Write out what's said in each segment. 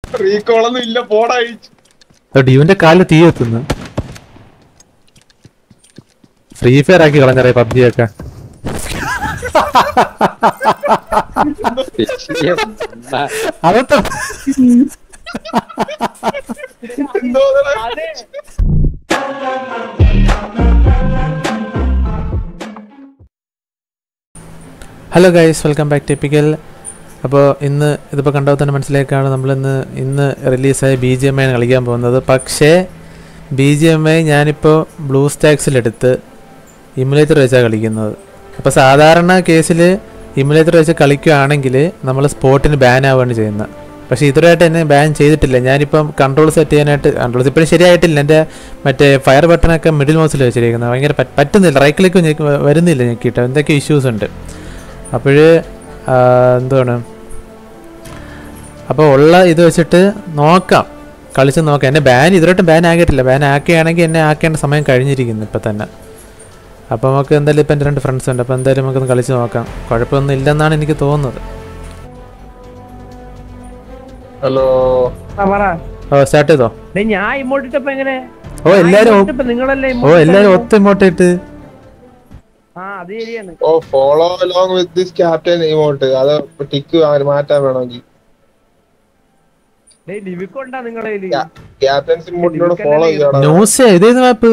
റീകോളൊന്നും ഇല്ല പോടാ അഴിച്ചു ഡിയുവിന്റെ കാലിൽ തീ എത്തുന്നു ഫ്രീ ഫയർ ആക്കി കളഞ്ഞറിയ പബ്ജി ഒക്കെ അതൊക്കെ എന്തോ അതെ hello guys welcome back typical അപ്പോൾ ഇന്ന് ഇതിപ്പോൾ കണ്ടാൽ തന്നെ മനസ്സിലാക്കാണ് നമ്മളിന്ന് ഇന്ന് റിലീസായ ബി ജി എം ഐ കളിക്കാൻ പോകുന്നത് പക്ഷേ ബി ജി എം ഐ ഞാനിപ്പോൾ ബ്ലൂ സ്റ്റാക്സിലെടുത്ത് ഇമുലേറ്റർ വെച്ചാണ് കളിക്കുന്നത് അപ്പോൾ സാധാരണ കേസിൽ ഇമുലേറ്റർ വെച്ച് കളിക്കുകയാണെങ്കിൽ നമ്മൾ സ്പോട്ടിന് ബാൻ ആവുകയാണ് ചെയ്യുന്നത് പക്ഷേ ഇതുവരെയായിട്ട് എന്നെ ബാൻ ചെയ്തിട്ടില്ല ഞാനിപ്പം കൺട്രോൾ സെറ്റ് ചെയ്യാനായിട്ട് കൺട്രോൾസ് ഇപ്പോഴും ശരിയായിട്ടില്ല എൻ്റെ മറ്റേ ഫയർ ബട്ടണൊക്കെ മിഡിൽ മൗസിൽ വെച്ചിരിക്കുന്നത് ഭയങ്കര പറ്റ്- പറ്റുന്നില്ല റൈറ്റ് ക്ലിക്ക് ഞെക്ക് വരുന്നില്ല ഞെക്കിയിട്ട് എന്തൊക്കെ ഇഷ്യൂസ് ഉണ്ട് അപ്പോൾ എന്താണ് അപ്പോൾ ഉള്ള ഇത് വെച്ചിട്ട് നോക്കാം കളിച്ച് നോക്കാം എന്നെ ബാൻ ഇതുവരെയായിട്ടും ബാൻ ആക്കിയിട്ടില്ല ബാൻ ആക്കുകയാണെങ്കിൽ എന്നെ ആക്കേണ്ട സമയം കഴിഞ്ഞിരിക്കുന്നു ഇപ്പം തന്നെ അപ്പോൾ നമുക്ക് എന്തായാലും ഇപ്പം എൻ്റെ രണ്ട് ഫ്രണ്ട്സ് ഉണ്ട് അപ്പോൾ എന്തായാലും നമുക്കൊന്ന് കളിച്ച് നോക്കാം കുഴപ്പമൊന്നും ഇല്ലെന്നാണ് എനിക്ക് തോന്നുന്നത് ഹലോ ആ, പറ ഓ സ്റ്റാർട്ട് ചെയ്തോ ഡേ, ഞാൻ ഇമോട്ട് ഇട്ടപ്പോ എങ്ങനെ ഓ എല്ലാവരും ഒ- ഇപ്പൊ നിങ്ങളല്ലേ ഓ എല്ലാവരും ഒത്ത ഇങ്ങോട്ടിട്ട് ആ അത് ശരിയാണ് ഓ follow along with this captain emote അത് ടിക്ക് മാറ്റാൻ വേണമെങ്കിൽ ലിവിക്കൊണ്ടാ നിങ്ങളെ ക്യാപ്റ്റൻസ് ഇമോട്ടിനോട് ഫോളോ ചെയ്യണം ന്യൂസ് ഇതേത് മാപ്പ്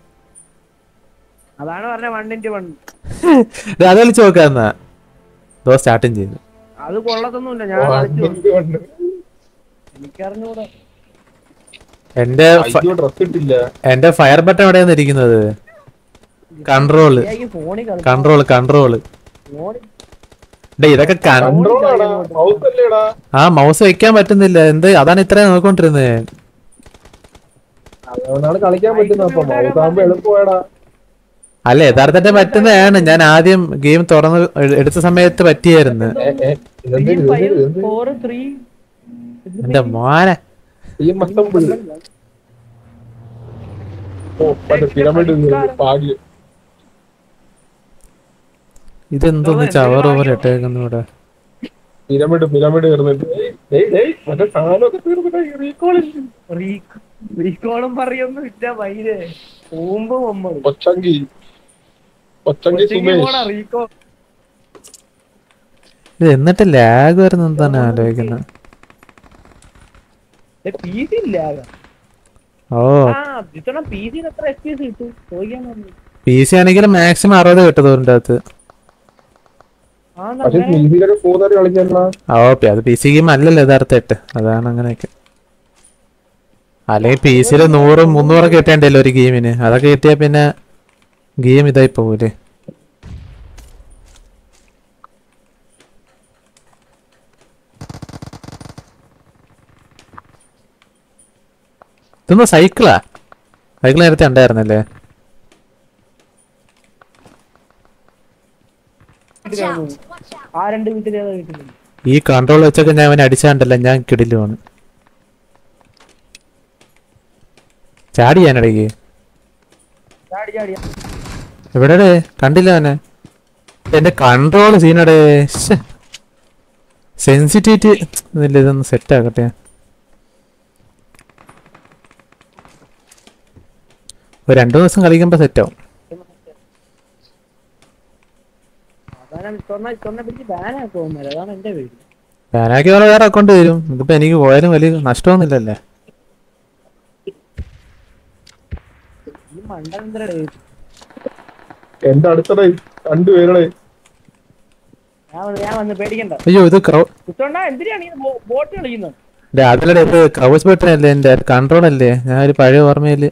അതാണ് പറഞ്ഞ വൺ ഇൻറ്റു വൺ അത് കളിച്ച് നോക്കാം എന്നാ ദോ സ്റ്റാർട്ടും ചെയ്തു അത് കൊള്ളത്തൊന്നുമില്ല ഞാൻ കളിച്ചു നോക്കി. എനിക്കറിഞ്ഞൂടാ എൻ്റെ ഫ- ഡ്രസ് ഇട്ടില്ല എൻ്റെ ഫയർ ബട്ടൺ എവിടെയാണ് ഇരിക്കുന്നത് കൺട്രോള് ശരിയാക്കി ഫോണിൽ കളി കൺട്രോള് കൺട്രോള് ഫോണിൽ ഡേ ഇതൊക്കെ കൺ- കൺട്രോൾ ആടാ മൗസ് അല്ലേടാ ആ മൗസ് വെക്കാൻ പറ്റുന്നില്ല എന്ത് അതാണ് ഇത്രയും നോക്കിക്കൊണ്ടിരുന്നത് അതുകൊണ്ടാണ് കളിക്കാൻ പറ്റുന്നത് അപ്പൊ മൗസ് ആകുമ്പോ എളുപ്പമാടാ അല്ല യഥാർത്ഥത്തെ പറ്റുന്നതാണ് ഞാൻ ആദ്യം ഗെയിം തുറന്ന് എ- എടുത്ത സമയത്ത് പറ്റിയായിരുന്നു ഇതെന്ത് ഇതെന്ത് ഫോർ ത്രീ എന്റെ മോനെ ഈ മൊത്തം പുള്ളി ഓ മറ്റേ പിരമിഡ് ഭാഗ്യം ഇതെന്തോന്ന് ചവർ ഓവർ ഇട്ടേക്കുന്നു ഇവിടെ പിരമിഡ് പിരമിഡ് കയറുന്നുണ്ട് ഡേയ് ഡേയ് മറ്റേ സാധനമൊക്കെ തീർന്നിട്ട് റീകോളിൽ റീകോളും പറയൊന്നും ഇല്ല വൈര് പോകുമ്പോ നമ്മൾ കൊച്ചങ്കി കൊച്ചങ്കി സുമേഷ് റീകോൾ ഇത് എന്നിട്ട് ലാഗ് വരുന്ന എന്താണ് ആലോചിക്കുന്നത് പി സി ഇല്ല ആകെ. ഓ ആ ഇത്തവണ പി സിന് എത്ര എഫ് പി എസ് കിട്ടും ചോദിക്കാൻ പറഞ്ഞു പി സി ആണെങ്കിൽ മാക്സിമം അറുപത് കിട്ടും ഇതിൻ്റെ അകത്ത് ആ പക്ഷെ ടിവിയിലൊക്കെ പോകുന്നവര് കളിക്കാനുള്ള ആ ഓക്കെ അത് പി സി ഗെയിം അല്ലല്ലോ യഥാർത്ഥമായിട്ട് അതാണ് അങ്ങനെയൊക്കെ അല്ലെങ്കിൽ പി സിയിൽ നൂറും മുന്നൂറൊക്കെ കിട്ടേണ്ടല്ലോ ഒരു ഗെയിമിന് അതൊക്കെ കിട്ടിയാൽ പിന്നെ ഗെയിം ഇതായി പോകൂലേ ഇതൊന്നും സൈക്കിളാ സൈക്കിൾ നേരത്തെ ഉണ്ടായിരുന്നല്ലേ ആ രണ്ട് വീട്ടിലേതാ വീട്ടില് ഈ കൺട്രോൾ വെച്ചൊക്കെ ഞാൻ അവനെ അടിച്ചാണ്ടല്ല ഞാൻ കിടിലുമാണ് ചാടി ഞാനിടയ്ക്ക് ചാടി ചാടി എവിടെ കണ്ടില്ല അവനെ എന്റെ കൺട്രോൾ സീനടേ സെൻസിറ്റിവിറ്റി ഇല്ല ഇതൊന്ന് സെറ്റ് ആക്കട്ടെ ഒരു രണ്ടു ദിവസം കളിക്കുമ്പോ സെറ്റ് ആവും അതാണ് ഇത്തവണ ഇത്തവണ പിടിച്ച് ബാനാക്കി പോകുന്നത് അതാണ് എന്റെ പേര് ഞാനാക്കി വേറെ വേറെ അക്കൗണ്ട് വരും ഇതിപ്പോ എനിക്ക് പോയാലും വലിയ നഷ്ടമൊന്നുമില്ലല്ലേ ഈ മണ്ടൻ എന്തരടേ എന്റെ അടുത്തടേ രണ്ടുപേരുടെ ഞാൻ വന്ന് ഞാൻ വന്ന് പേടിക്കണ്ട അയ്യോ ഇത് ക്രൗ ഇത്തവണ എന്തിനാണ് ഈ ബോ- ബോട്ട് കളിക്കുന്നത് അതിലടെ ഇത് ക്രൗച്ച് ബട്ടൺ അല്ലേ എന്റെ കൺട്രോൾ അല്ലേ ഞാൻ ഒരു പഴയ ഓർമ്മയില്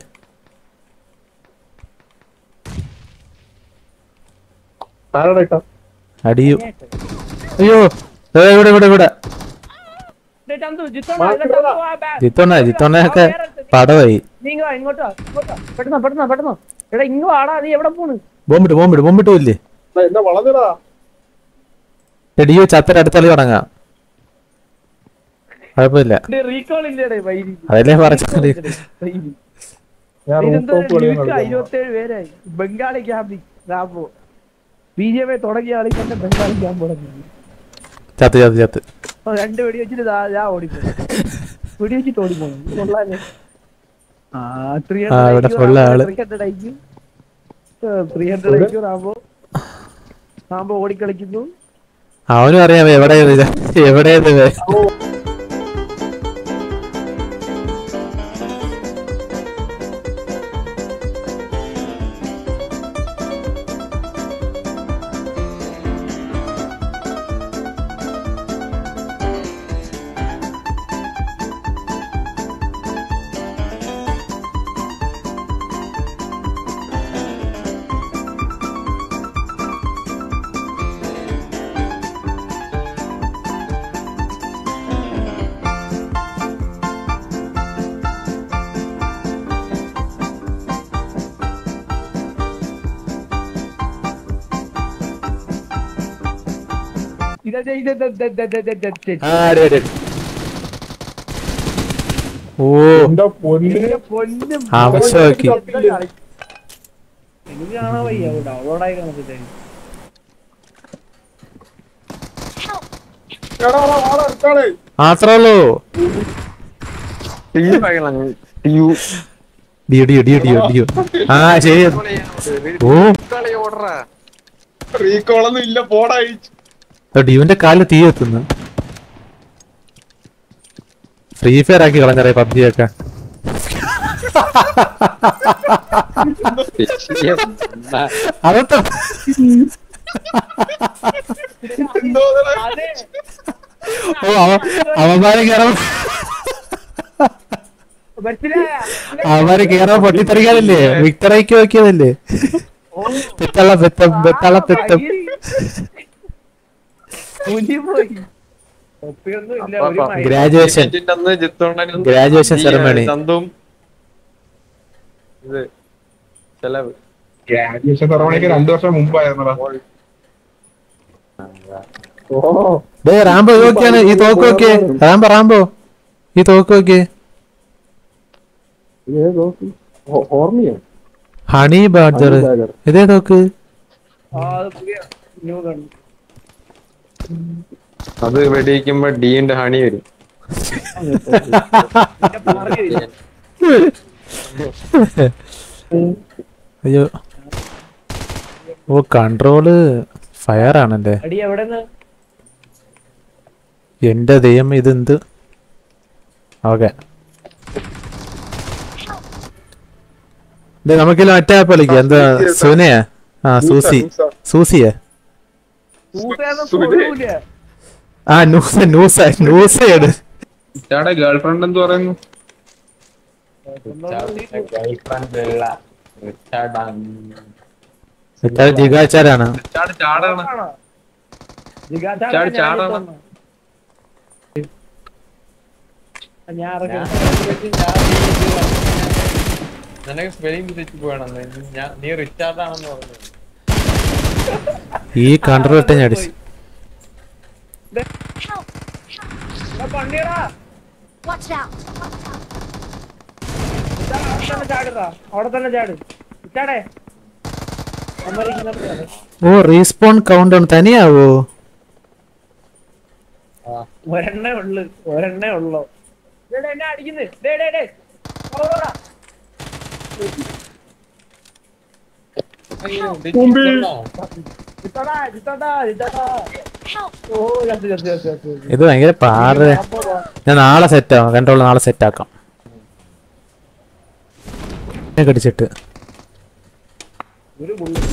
ആരാടാ ഇട്ടാ അടിയു അയ്യോ ദേ ഇവിടെ ഇവിടെ ഇവിടെ ദേ ചന്തു, ജിത്തോണ്ണ, ഇല്ല ചന്തു, ആ ബാ- ജിത്തോണ്ണ ജിത്തോണ്ണയൊക്കെ പടവായി നീ ഇങ്ങ് വാ, ഇങ്ങോട്ട് വാ, ഇങ്ങോട്ട് വാ. പെട്ടെന്ന് വാ, പെട്ടെന്ന് വാ, പെട്ടെന്ന് വാ. എടാ ഇങ്ങ് വാടാ നീ എവിടെ പോണ് ബോംബിട്ട് ബോംബിട്ട് ബോംബിട്ട് ഇല്ലേ എടാ, എന്നെ വളഞ്ഞടാ ഡിയോ ചത്തര അടുത്തളി തുടങ്ങാം കുഴപ്പമില്ല റീകോൾ ഇല്ലേടേ വൈരി അതല്ലേ പറഞ്ഞത് വൈരി. ഞാൻ റൂഫ് ഇതെന്തോ ടോപ്പ് കളിയാണ് ലിമിറ്റ് കളിക്കുന്നത്. ഇരുപത്തേഴ് പേരായി ബംഗാളി ക്യാമ്പി റാപ്പോ ബി ജെ പി തുടങ്ങിയ ആളി തന്നെ ബംഗാളി ക്യാമ്പ് തുടങ്ങി ചത്ത് ചത്ത് ചത്ത് അപ്പൊ രണ്ട് വെടി വെച്ചിട്ട് ദാ ഞാൻ ഓടിപ്പോയി വെടി വെച്ചിട്ട് ഓടിപ്പോണു കൊള്ളാല്ലേ ആ ത്രീ ആ, ഇവിടെ full ആള്. Three hundred IQ three hundred IQ Rambo Rambo ഓടിക്കളിക്കുന്നു അവനും അറിയാം എവിടെയത് എവിടെയത് ഇതാ ഇത് ഇത് ഇത് ഇത് ഇത് ഇത് ഇത് ഇത്. ആ അടി അടി അടി. ഓ എന്റെ പൊന്നിന് ഇതിന്റെ പൊന്നും ആവശ്യമാക്കി. എനിക്ക് കാണാൻ വയ്യ ഡൗൺലോഡ് ആയി കാണത്തില്ല എടാ, എടാ, ആളെ എടുക്കാണ്. മാത്രേ ഉള്ളൂ ടീം ആകണം ടീം ഡിയോ ഡിയോ ഡിയോ ഡിയോ ഡിയോ ആ ശരി ഓ കളി ഓടറാ റീകോൾ ഒന്നും ഇല്ല പോടാ ഈ ഡിയോന്റെ കാലിൽ തീ എത്തുന്നു ഫ്രീ ഫയർ ആക്കി കളഞ്ഞറിയ പബ്ജി ഒക്കെ അതൊക്കെ എന്തോ ഇതെടാ. അതെ ഓ അവ അവന്മാരെ കയറാൻ മനസ്സിലായ അവന്മാരെ കയറാൻ പൊട്ടിത്തെറിക്കാനല്ലേ വിക്ടറേക്ക് നോക്കിയതല്ലേ പെത്തള പെത്തം പെത്തള പെത്തം പോയി ഒപ്പിയൊന്നും ഇല്ല ഒരു മൈ- ഗ്രാജുവേഷൻ അന്ന് ജിത്തോണ്ണനും Graduation ഈ, ceremony. ചന്തും ഇത് ചെലവ് ഗ്രാജുവേഷൻ സെറമണിക്ക് രണ്ടു വർഷം മുമ്പായിരുന്നടാ ഓ ഡേ റാംബോ ഇത് നോക്കിയാണ് ഈ തോക്ക് നോക്കിയേ റാംബോ റാംബോ ഈ തോക്ക് നോക്കിയേ ഓർമ്മയോ ഹണി ബാഡ്ജർ ഇതേ തോക്ക് ആ, അത് പുതിയ new gun. അത് വെടിയിക്കുമ്പോ ഡീന്റെ ഹണി വരും പിന്നെ പറഞ്ഞില്ല. അയ്യോ ഓ കൺട്രോള് ഫയർ ആണല്ലേ അടി എവിടെന്ന് എന്റെ ദൈവം ഇതെന്ത് ഓക്കെ നമുക്കില്ല മറ്റേ ആപ്പ് കളിക്കാം എന്താ സുനയാ ആ സൂസി സൂസിയാ ഊസേന്ന് സുബിനെ. കൊള്ളൂല. ആ നൂസ നൂസ നൂസയാണ് ഇറ്റാടെ ഗേൾഫ്രണ്ട് എന്ത് പറയുന്നു ജിഗാച്ചാരാണ് ഇറ്റാടെ ചാടാണ് ആണോ? ജിഗാച്ചാണ് ചാടി ഞാൻ ചാടണം. ഇട്ടോണ്ട്. ഞാൻ ഇറങ്ങി. നിനക്ക് സ്പെല്ലിംഗ് തെറ്റി പോകണം ഞാൻ നീ റിച്ചാർഡ് ആണെന്ന് പറഞ്ഞു ഈ കൺട്രോൾ ഇട്ട് ഞാൻ അടിച്ചു എടാ, പന്നിയെടാ. Watch out! ഇതാ, അവിടെ തന്നെ ചാടുടാ. അവിടെ തന്നെ ചാട് ചാടേ അമ്മരിക്കുന്നുണ്ട് ഓ റീസ്പോൺ കൗണ്ട് ആണ് തനിയാവോ ഒരെണ്ണേ ഉള്ളു ഒരെണ്ണേ ഉള്ളു ദേ, ദേ, എന്നെ അടിക്കുന്നു ഡേ ഡേ ഡേ ഓടാ. ഇത്തടാ, ഇത്തടാ, ഇത്തടാ. ഓ ചത്ത് ചത്ത് ചത്ത് ചത്ത് ഇത് ഭയങ്കര പാറ ഞാൻ നാളെ സെറ്റ് ആക്കാം കൺട്രോൾ നാളെ സെറ്റ് ആക്കാം ഇതിനെ കടിച്ചിട്ട് ഒരു മുള്ളു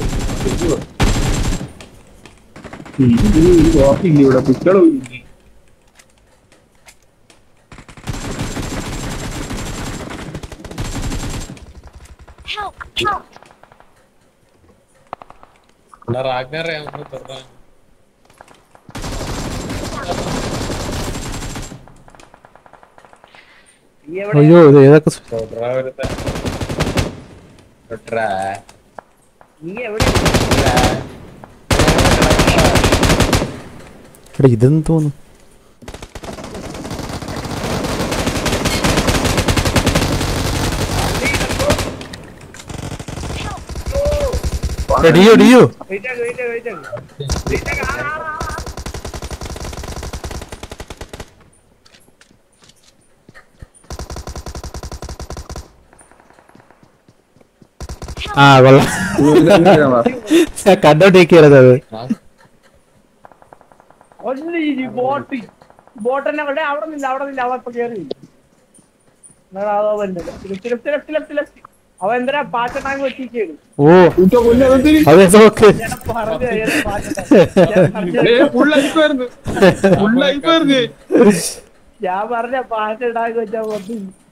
ഓർക്കില്ല ഇവിടെ കുട്ടികളും Help! Help! റാഗ്നറെ ഒന്ന് തുറന്നു നീ എവിടെ അയ്യോ ഇത് ഏതൊക്കെ സ്- നീ എവിടെ എടാ ഇതെന്ന് തോന്നുന്നു എടാ, ഡിയോ ഡിയോ വെയിറ്റ് ആക്ക് വെയിറ്റ് ആക്ക് വെയിറ്റ് ആക്ക് വെയിറ്റ് ആക്ക് ആ, ആ, ആ, ആ. ആ കൊള്ളാം ഞാൻ കണ്ടോണ്ടിരിക്കരുത് അത് ഒന്ന് ഈ ബോട്ട് ബോട്ട് തന്നെ അവിടെ അവിടെ നില്ല അവിടെ നില്ല അവൻ ഇപ്പൊ കേറി എന്നാ അതോ വന്നെ left left left left left അവൻ എന്തിനാ പാറ്റ ടാങ്ക് വെച്ചിരിക്കുകയാണ് ഓ അതെ നോക്ക് ഞാൻ പറഞ്ഞു ഏത് പാറ്റ tank. ഞാൻ പറഞ്ഞു- ഫുൾ ലൈഫായിരുന്നു ഫുൾ ലൈഫായിരുന്നു ഞാൻ പറഞ്ഞ പാറ്റ ടാങ്ക് വെച്ചാ മതി